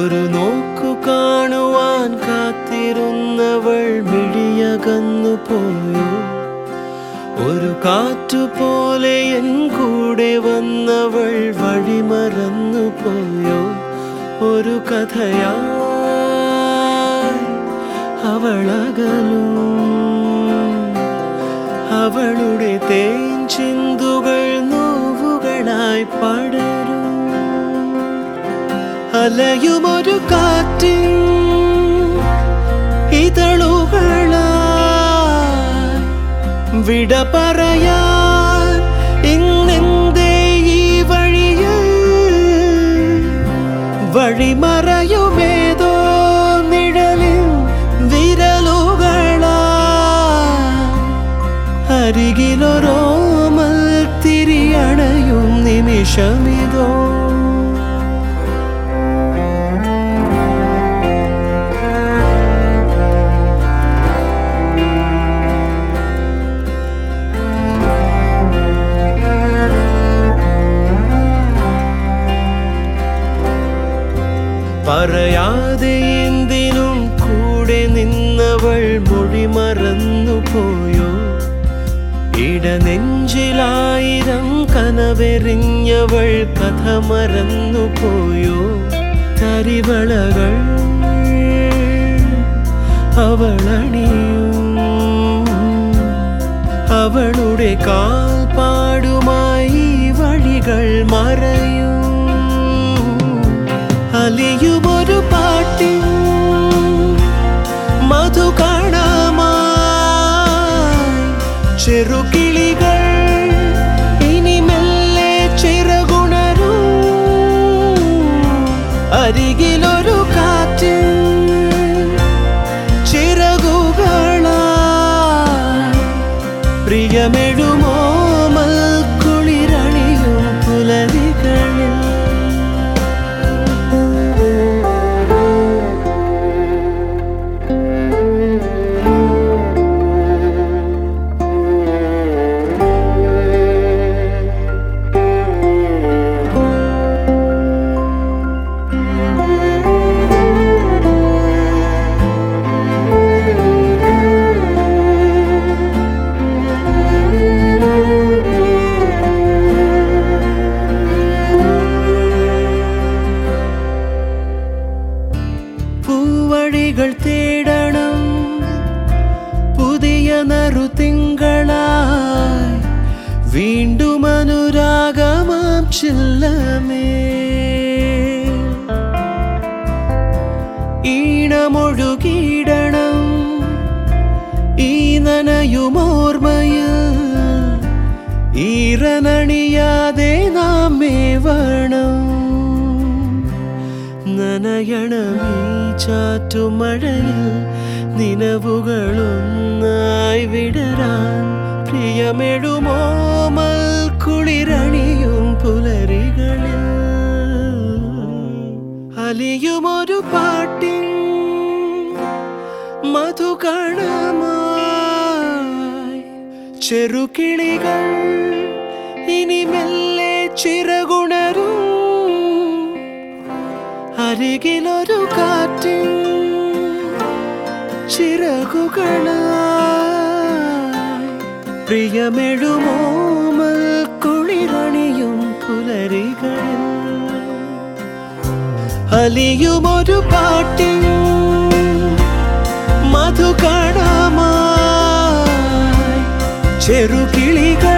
ഒരു നോക്കു കാണുവാൻ കാത്തിരുന്നവൾ മിഴിയകന്നു പോയോ ഒരു കാറ്റുപോലെ എൻ കൂടെ വന്നവൾ വഴിമറന്നു പോയോ ഒരു കഥയായി അവളകലും അവളുടെ തേൻ ചിന്തുകൾ നോവുകളായി പടരും അലയുമൊരു കാറ്റിൻ ഇതളുകളായി വിട പറയാൻ ഇന്നെന്തേ ഈ വഴിയിൽ വഴിമറയുമേതോ നിഴലിൻ വിരലുകളാ അരികിലൊരോമൽ തിരിയണയും നിമിഷമിതോ പറയാതെ എന്തിനും കൂടെ നിന്നവൾ മൊഴി മറന്നു പോയോ ഇടനെഞ്ചിലായിരം കനവെറിഞ്ഞവൾ കഥ മറന്നു പോയോ കരിവളകൾ അവളണിയും അവളുടെ കാൽപ്പാടുമായി വഴികൾ മറയും അലിയുമൊരു പാട്ടിൻ മധുകണമായി ചെറുകിളികൾ ഇനി മെല്ലെ ചിറകുണരും അരികിലൊരു കാറ്റ് ചിറകുകളായി പ്രിയമെഴുമോ മൽക്കുളിരണിയും പുലരികളിൽ പൂവഴികൾ തേടണം പുതിയ നറുതിങ്കളായി വീണ്ടും അനുരാഗമാം ചില്ലമേ ഈണമൊഴുകിയിടണം ഈ നനയുമോർമ്മയിൽ ഈറനണിയാതെ നാം മേവണം നനയണമീ ചാറ്റുമഴയിൽ നിലവുകളൊന്നായി വിടരാൻ പ്രിയമെഴുമോ മൽക്കുളിരണിയും പുലരികളിൽ അലിയുമൊരു പാട്ടിൻ മധുകണമായി ചെറുകിളികൾ ഇനി മെല്ലെ ചിറകുണരും അരികിലൊരു കാറ്റിൻ ചിറകുകളായി പ്രിയമെഴുമോ കുളിരണിയും പുലരികളിൽ അലിയുമൊരു പാട്ടിൻ മധുകണമായി ചെറുകിളികൾ